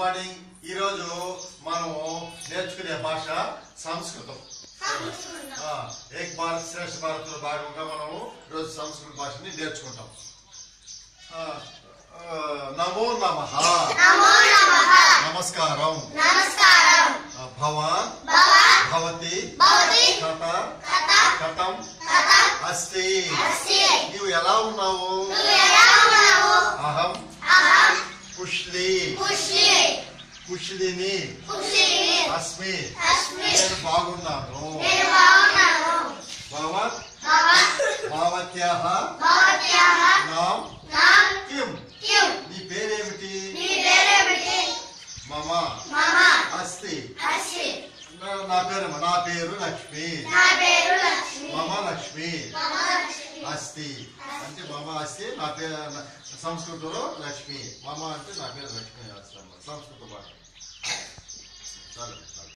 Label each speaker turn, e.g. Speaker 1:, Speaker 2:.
Speaker 1: morning ఈరోజు మనము నేర్చుకునే భాష సంస్కృతం ఆ, ఏక్ భారత్ శ్రేష్ఠ భారత్ లో భాగంగా మనము ఈరోజు సంస్కృత భాషని నేర్చుకుంటాం ఆ, ఆ, నమో నమ
Speaker 2: నమో నమః
Speaker 1: నమస్కారం
Speaker 2: నమస్కారం
Speaker 1: ఆ, భవాన్
Speaker 2: భవాన్
Speaker 1: భవతి
Speaker 2: భవతి
Speaker 1: కథ
Speaker 2: కథ
Speaker 1: కథం
Speaker 2: కథ
Speaker 1: అస్తి
Speaker 2: అస్తి
Speaker 1: నీవు ఎలా ఉన్నావు
Speaker 2: నువ్వు ఎలా ఉన్నావు
Speaker 1: అహం
Speaker 2: అహం
Speaker 1: కుష్లి
Speaker 2: కుష్లి
Speaker 1: కుష్లిని
Speaker 2: కుష్లిని
Speaker 1: అస్మి
Speaker 2: అస్మి
Speaker 1: నేను బాగున్నాను
Speaker 2: నేను బాగున్నాను
Speaker 1: భవత్
Speaker 2: భవాన్
Speaker 1: భావత్యాహ
Speaker 2: భవత్యాః
Speaker 1: నాం
Speaker 2: నాం
Speaker 1: కిం
Speaker 2: కిం
Speaker 1: నీ పేరేమిటి
Speaker 2: నీ పేరేమిటి
Speaker 1: మమ
Speaker 2: మమ
Speaker 1: అస్తి
Speaker 2: అస్మి
Speaker 1: నా- నా పేరు నా పేరు లక్ష్మి
Speaker 2: నా పేరు లక్ష్మి
Speaker 1: మమ లక్ష్మి
Speaker 2: మమ లక్ష్మి
Speaker 1: అస్తి అంటే మమ అస్తి నా పేరు సంస్కృతంలో లక్ష్మి మమ అంటే నా పేరు లక్ష్మి అస్తి